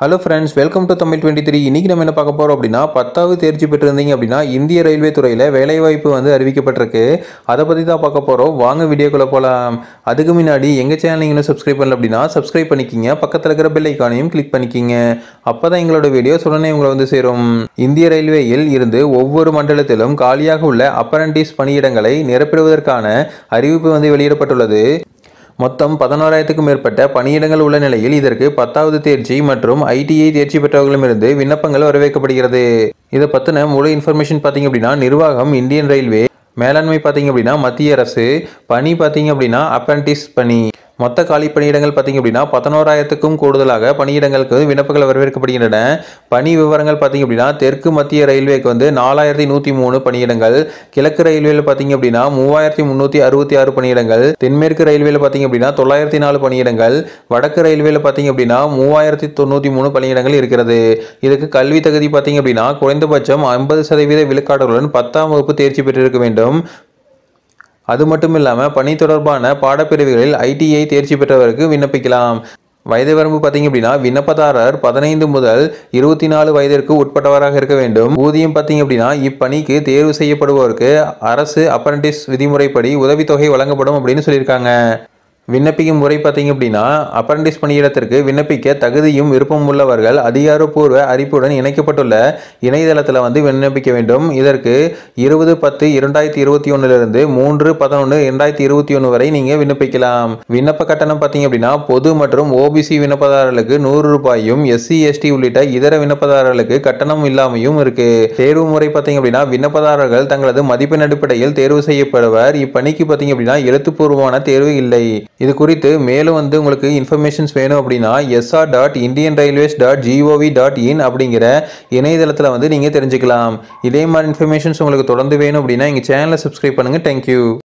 hello friends welcome to Tamil twenty three இன்றைக்கி நம்ம என்ன பார்க்க போகிறோம் அப்படின்னா பத்தாவது தேர்ச்சி பெற்றிருந்தீங்க அப்படின்னா இந்திய ரயில்வே துறையில் வேலைவாய்ப்பு வந்து அறிவிக்கப்பட்டிருக்கு அதை பற்றி தான் பார்க்க போகிறோம் வாங்க வீடியோக்குள்ளே போகலாம் அதுக்கு முன்னாடி எங்கள் சேனல் நீங்கள் இன்னும் சப்ஸ்கிரைப் பண்ணல அப்படின்னா சப்ஸ்கிரைப் பண்ணிக்கிங்க பக்கத்தில் இருக்கிற பெல் ஐக்கானையும் கிளிக் பண்ணிக்கிங்க அப்போ தான் எங்களோட வீடியோஸ் உடனே உங்களை வந்து சேரும் இந்திய ரயில்வேயில் இருந்து ஒவ்வொரு மண்டலத்திலும் காலியாக உள்ள அப்பரண்டிஸ் பணியிடங்களை நிரப்பிடுவதற்கான அறிவிப்பு வந்து வெளியிடப்பட்டுள்ளது மொத்தம் பதினோராயிரத்துக்கும் மேற்பட்ட பணியிடங்கள் உள்ள நிலையில் இதற்கு பத்தாவது தேர்ச்சி மற்றும் ஐடிஐ தேர்ச்சி பெற்றவர்களிடமிருந்து விண்ணப்பங்கள் வரவேற்கப்படுகிறது இதை பற்றின முழு இன்ஃபர்மேஷன் பார்த்தீங்க அப்படின்னா நிர்வாகம் இந்தியன் ரயில்வே மேலாண்மை பார்த்தீங்க அப்படின்னா மத்திய அரசு பணி பார்த்தீங்க அப்படின்னா அப்ரண்டிஸ் பணி மொத்த காலி பணியிடங்கள் பார்த்தீங்க அப்படின்னா பதினோராயிரத்துக்கும் கூடுதலாக பணியிடங்களுக்கு விண்ணப்பங்கள் வரவேற்கப்படுகின்றன பணி விவரங்கள் பார்த்தீங்க அப்படின்னா தெற்கு மத்திய ரயில்வேக்கு வந்து நாலாயிரத்தி நூற்றி மூணு பணியிடங்கள் கிழக்கு ரயில்வேல பார்த்தீங்க அப்படின்னா மூவாயிரத்தி முந்நூற்றி அறுபத்தி ஆறு பணியிடங்கள் தென்மேற்கு ரயில்வேல பார்த்தீங்க அப்படின்னா தொள்ளாயிரத்தி நாலு பணியிடங்கள் வடக்கு ரயில்வேல பார்த்தீங்க அப்படின்னா மூவாயிரத்தி தொண்ணூற்றி மூணு பணியிடங்கள் இருக்கிறது இதுக்கு கல்வி தகுதி பார்த்தீங்க அப்படின்னா குறைந்தபட்சம் ஐம்பது சதவீத விழுக்காடுகளுடன் பத்தாம் வகுப்பு தேர்ச்சி பெற்றிருக்க வேண்டும் அது மட்டும் இல்லாமல் பணி தொடர்பான பாடப்பிரிவுகளில் ஐடிஐ தேர்ச்சி பெற்றவருக்கு விண்ணப்பிக்கலாம் வயது வரம்பு பார்த்தீங்க அப்படின்னா விண்ணப்பதாரர் பதினைந்து முதல் இருபத்தி நாலு வயதிற்கு உட்பட்டவராக இருக்க வேண்டும் ஊதியம் பார்த்தீங்க அப்படின்னா இப்பணிக்கு தேர்வு செய்யப்படுவோருக்கு அரசு அப்ரண்டிஸ் விதிமுறைப்படி உதவித்தொகை வழங்கப்படும் அப்படின்னு சொல்லியிருக்காங்க விண்ணப்பிக்கும் முறை பார்த்தீங்க அப்படின்னா அப்ரண்டிஸ் பணியிடத்திற்கு விண்ணப்பிக்க தகுதியும் விருப்பம் உள்ளவர்கள் அதிகாரப்பூர்வ அறிப்புடன் இணைக்கப்பட்டுள்ள இணையதளத்தில் வந்து விண்ணப்பிக்க வேண்டும் இதற்கு இருபது பத்து இரண்டாயிரத்தி இருபத்தி ஒன்றிலிருந்து மூன்று பதினொன்று இரண்டாயிரத்தி இருபத்தி ஒன்று வரை நீங்கள் விண்ணப்பிக்கலாம் விண்ணப்ப கட்டணம் பார்த்தீங்க அப்படின்னா பொது மற்றும் ஓபிசி விண்ணப்பதாரர்களுக்கு நூறு ரூபாயும் எஸ்சி எஸ்டி உள்ளிட்ட இதர விண்ணப்பதாரர்களுக்கு கட்டணம் இல்லாமையும் இருக்கு தேர்வு முறை பார்த்தீங்க அப்படின்னா விண்ணப்பதாரர்கள் தங்களது மதிப்பெண் அடிப்படையில் தேர்வு செய்யப்படுவர் இப்பணிக்கு பார்த்தீங்க அப்படின்னா எழுத்துப்பூர்வமான தேர்வு இல்லை இது குறித்து மேலும் வந்து உங்களுக்கு இன்ஃபர்மேஷன்ஸ் வேணும் அப்படின்னா SR dot Indian railways dot G O V dot in அப்படிங்கிற இணையதளத்தில் வந்து நீங்கள் தெரிஞ்சுக்கலாம் இதே மாதிரி இன்ஃபர்மேஷன்ஸ் உங்களுக்கு தொடர்ந்து வேணும் அப்படின்னா எங்கள் சேனலை சப்ஸ்கிரைப் பண்ணுங்கள் தேங்க்யூ